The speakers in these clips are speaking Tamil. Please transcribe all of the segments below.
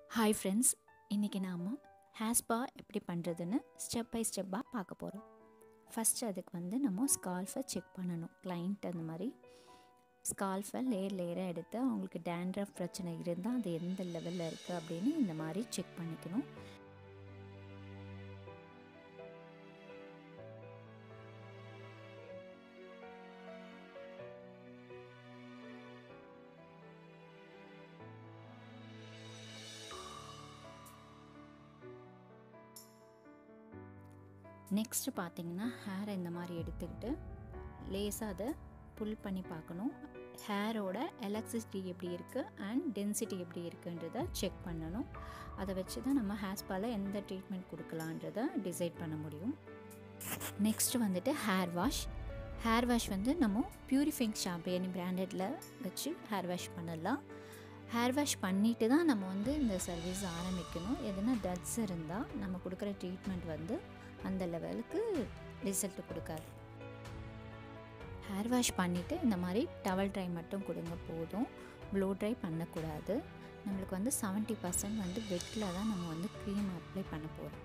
ஹாய் ஃப்ரெண்ட்ஸ் இன்றைக்கி நாம் ஹேர் ஸ்பா எப்படி பண்ணுறதுன்னு ஸ்டெப் பை ஸ்டெப்பாக பார்க்க போகிறோம் ஃபஸ்ட்டு அதுக்கு வந்து நம்ம ஸ்கால்ஃபை செக் பண்ணணும் கிளைண்ட் அந்த மாதிரி ஸ்கால்ஃபை லேயர் லேயராக எடுத்து அவங்களுக்கு டேண்ட்ரஃப் பிரச்சனை இருந்தால் அது எந்த லெவலில் இருக்குது அப்படின்னு இந்த மாதிரி செக் பண்ணிக்கணும் நெக்ஸ்ட்டு பார்த்தீங்கன்னா ஹேரை இந்த மாதிரி எடுத்துக்கிட்டு லேஸாக அதை புல் பண்ணி பார்க்கணும் ஹேரோட எலக்ட்ரிசிட்டி எப்படி இருக்குது அண்ட் டென்சிட்டி எப்படி இருக்குன்றதை செக் பண்ணணும் அதை வச்சு தான் நம்ம ஹேர் ஸ்பாவில் எந்த ட்ரீட்மெண்ட் கொடுக்கலான்றதை டிசைட் பண்ண முடியும் நெக்ஸ்ட்டு வந்துட்டு ஹேர் வாஷ் ஹேர் வாஷ் வந்து நம்ம பியூரிஃபைங் ஷாம்பு எனி பிராண்டடில் வச்சு ஹேர் வாஷ் பண்ணலாம் ஹேர் வாஷ் பண்ணிவிட்டு தான் நம்ம வந்து இந்த சர்வீஸ் ஆரம்பிக்கணும் எதுனா டட்ஸ் இருந்தால் நம்ம கொடுக்குற ட்ரீட்மெண்ட் வந்து அந்த லெவலுக்கு ரிசல்ட் கொடுக்காது ஹேர் வாஷ் பண்ணிவிட்டு இந்த மாதிரி டவல் ட்ரை மட்டும் கொடுங்க போதும் ப்ளோ ட்ரை பண்ணக்கூடாது நம்மளுக்கு வந்து செவன்ட்டி பர்சன்ட் வந்து வெட்டில் தான் நம்ம வந்து க்ரீம் அப்ளை பண்ண போகிறோம்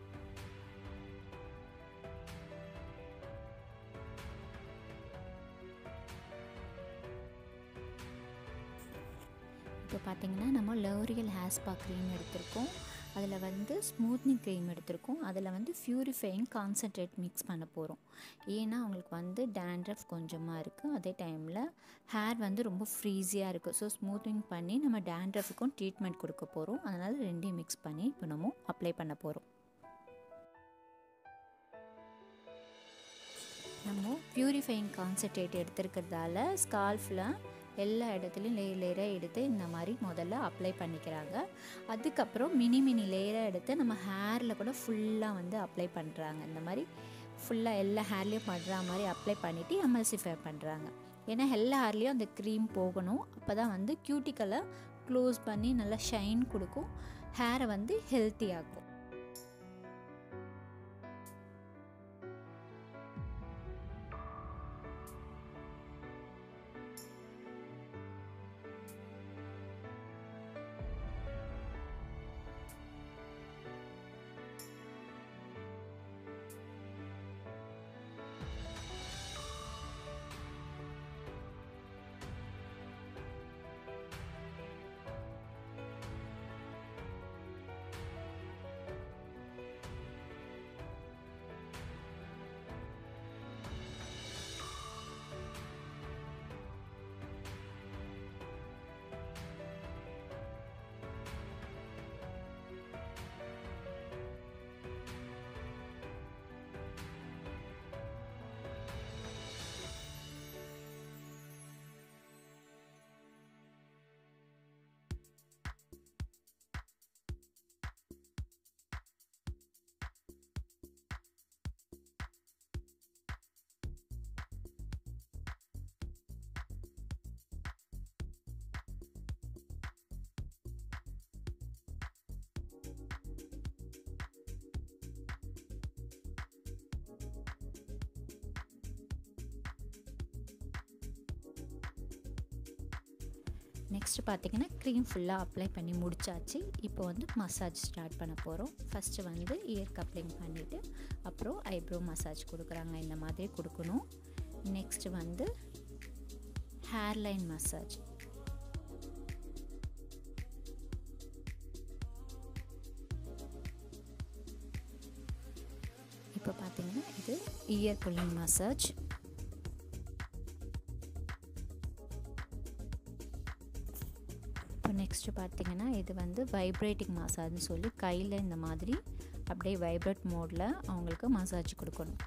இப்போ பார்த்திங்கன்னா நம்ம லோரியல் ஹேர் ஸ்பா க்ரீம் எடுத்திருக்கோம் அதில் வந்து ஸ்மூத்னிங் க்ரீம் எடுத்திருக்கோம் அதில் வந்து ஃப்யூரிஃபைங் கான்சன்ட்ரேட் மிக்ஸ் பண்ண போகிறோம் ஏன்னா அவங்களுக்கு வந்து டேண்ட்ரஃப் கொஞ்சமாக இருக்குது அதே டைமில் ஹேர் வந்து ரொம்ப ஃப்ரீஸியாக இருக்குது ஸோ ஸ்மூத்னிங் பண்ணி நம்ம டேண்ட்ரஃபுக்கும் ட்ரீட்மெண்ட் கொடுக்க போகிறோம் அதனால் ரெண்டையும் மிக்ஸ் பண்ணி இப்போ நம்ம அப்ளை பண்ண போகிறோம் நம்ம ப்யூரிஃபைங் கான்சன்ட்ரேட் எடுத்துருக்கிறதால ஸ்கால்ஃபில் எல்லா இடத்துலையும் லேயர் லேயராக எடுத்து இந்த மாதிரி முதல்ல அப்ளை பண்ணிக்கிறாங்க அதுக்கப்புறம் மினி மினி லேயராக எடுத்து நம்ம ஹேரில் கூட ஃபுல்லாக வந்து அப்ளை பண்ணுறாங்க இந்த மாதிரி ஃபுல்லாக எல்லா ஹேர்லேயும் பண்ணுற மாதிரி அப்ளை பண்ணிவிட்டு எம்எல்சிஃபை பண்ணுறாங்க ஏன்னா எல்லா ஹேர்லேயும் அந்த க்ரீம் போகணும் அப்போ தான் வந்து க்யூட்டிக்கலை க்ளோஸ் பண்ணி நல்லா ஷைன் கொடுக்கும் ஹேரை வந்து ஹெல்த்தியாக்கும் நெக்ஸ்ட்டு பார்த்திங்கன்னா க்ரீம் ஃபுல்லாக அப்ளை பண்ணி முடிச்சாச்சு இப்போ வந்து மசாஜ் ஸ்டார்ட் பண்ண போகிறோம் ஃபஸ்ட்டு வந்து இயர் கப்ளிங் பண்ணிவிட்டு அப்புறம் ஐப்ரோ மசாஜ் கொடுக்குறாங்க இந்த மாதிரி கொடுக்கணும் நெக்ஸ்ட்டு வந்து ஹேர்லைன் மசாஜ் இப்போ பார்த்திங்கன்னா இது இயர் புல்லிங் மசாஜ் இப்போ நெக்ஸ்ட்டு பார்த்தீங்கன்னா இது வந்து வைப்ரேட்டிங் மசாஜ்னு சொல்லி கையில் இந்த மாதிரி அப்படியே வைப்ரேட் மோடில் அவங்களுக்கு மசாஜ் கொடுக்கணும்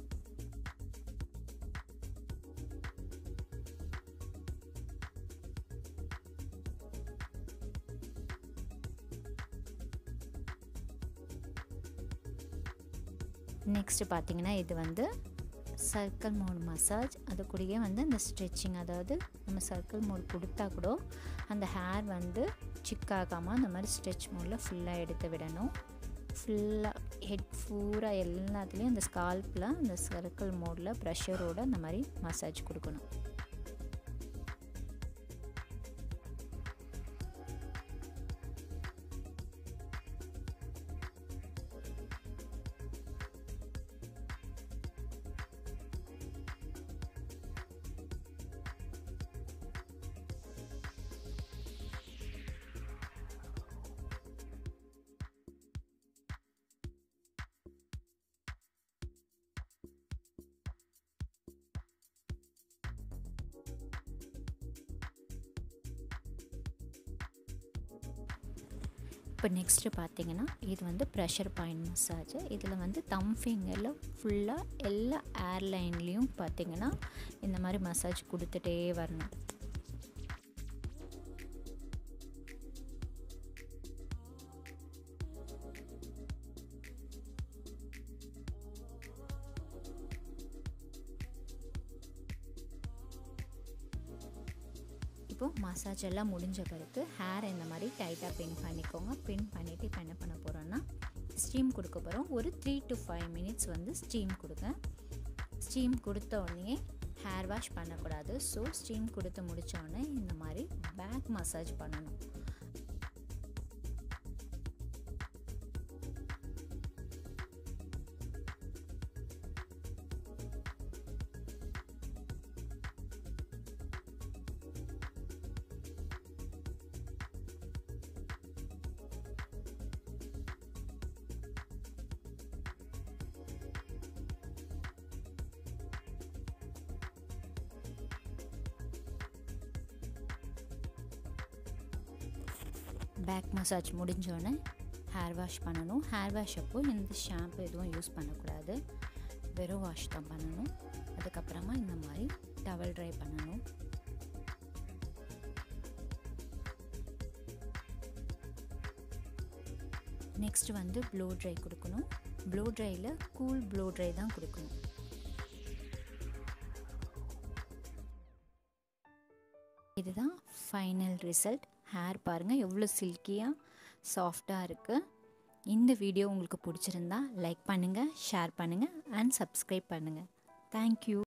நெக்ஸ்ட்டு பார்த்தீங்கன்னா இது வந்து சர்க்கிள் மோட் மசாஜ் அது கூடயே வந்து அந்த ஸ்ட்ரெச்சிங் அதாவது நம்ம சர்க்கிள் மோட் கொடுத்தா கூட அந்த ஹேர் வந்து சிக்காகாமல் அந்த மாதிரி ஸ்ட்ரெச் மோடில் ஃபுல்லாக எடுத்து விடணும் ஃபுல்லாக ஹெட் பூரா எல்லாத்துலேயும் அந்த ஸ்கால்ப்பில் அந்த சர்க்கிள் மோடில் ப்ரெஷரோடு அந்த மாதிரி மசாஜ் கொடுக்கணும் இப்போ நெக்ஸ்ட்டு பார்த்தீங்கன்னா இது வந்து ப்ரெஷர் பாயிண்ட் மசாஜ் இதில் வந்து தம் ஃபிங்கரில் ஃபுல்லாக எல்லா ஏர்லைன்லேயும் பார்த்தீங்கன்னா இந்த மாதிரி மசாஜ் கொடுத்துட்டே வரணும் இப்போது மசாஜ் எல்லாம் முடிஞ்ச பிறகு ஹேர் இந்த மாதிரி டைட்டாக பின் பண்ணிக்கோங்க பின் பண்ணிவிட்டு இப்போ என்ன பண்ண போகிறோன்னா ஸ்டீம் கொடுக்க போகிறோம் ஒரு த்ரீ டு ஃபைவ் மினிட்ஸ் வந்து ஸ்டீம் கொடுங்க ஸ்டீம் கொடுத்த உடனே ஹேர் வாஷ் பண்ணக்கூடாது ஸோ ஸ்டீம் கொடுத்து முடித்தோடனே இந்த மாதிரி பேக் மசாஜ் பண்ணணும் பேக் மசாஜ் முடிஞ்சோடனே ஹேர் வாஷ் பண்ணணும் ஹேர் வாஷ் அப்போ எந்த ஷாம்பு எதுவும் யூஸ் பண்ணக்கூடாது வெறும் வாஷ் தான் பண்ணணும் அதுக்கப்புறமா இந்த மாதிரி டவல் ட்ரை பண்ணணும் நெக்ஸ்ட் வந்து ப்ளோ ட்ரை கொடுக்கணும் ப்ளோ ட்ரையில் கூல் ப்ளோ ட்ரை தான் கொடுக்கணும் இதுதான் ஃபைனல் ரிசல்ட் ஹேர் பாருங்கள் எவ்வளோ சில்கியாக சாஃப்டாக இருக்குது இந்த வீடியோ உங்களுக்கு பிடிச்சிருந்தா லைக் பண்ணுங்கள் ஷேர் பண்ணுங்கள் அண்ட் சப்ஸ்கிரைப் பண்ணுங்கள் தேங்க்யூ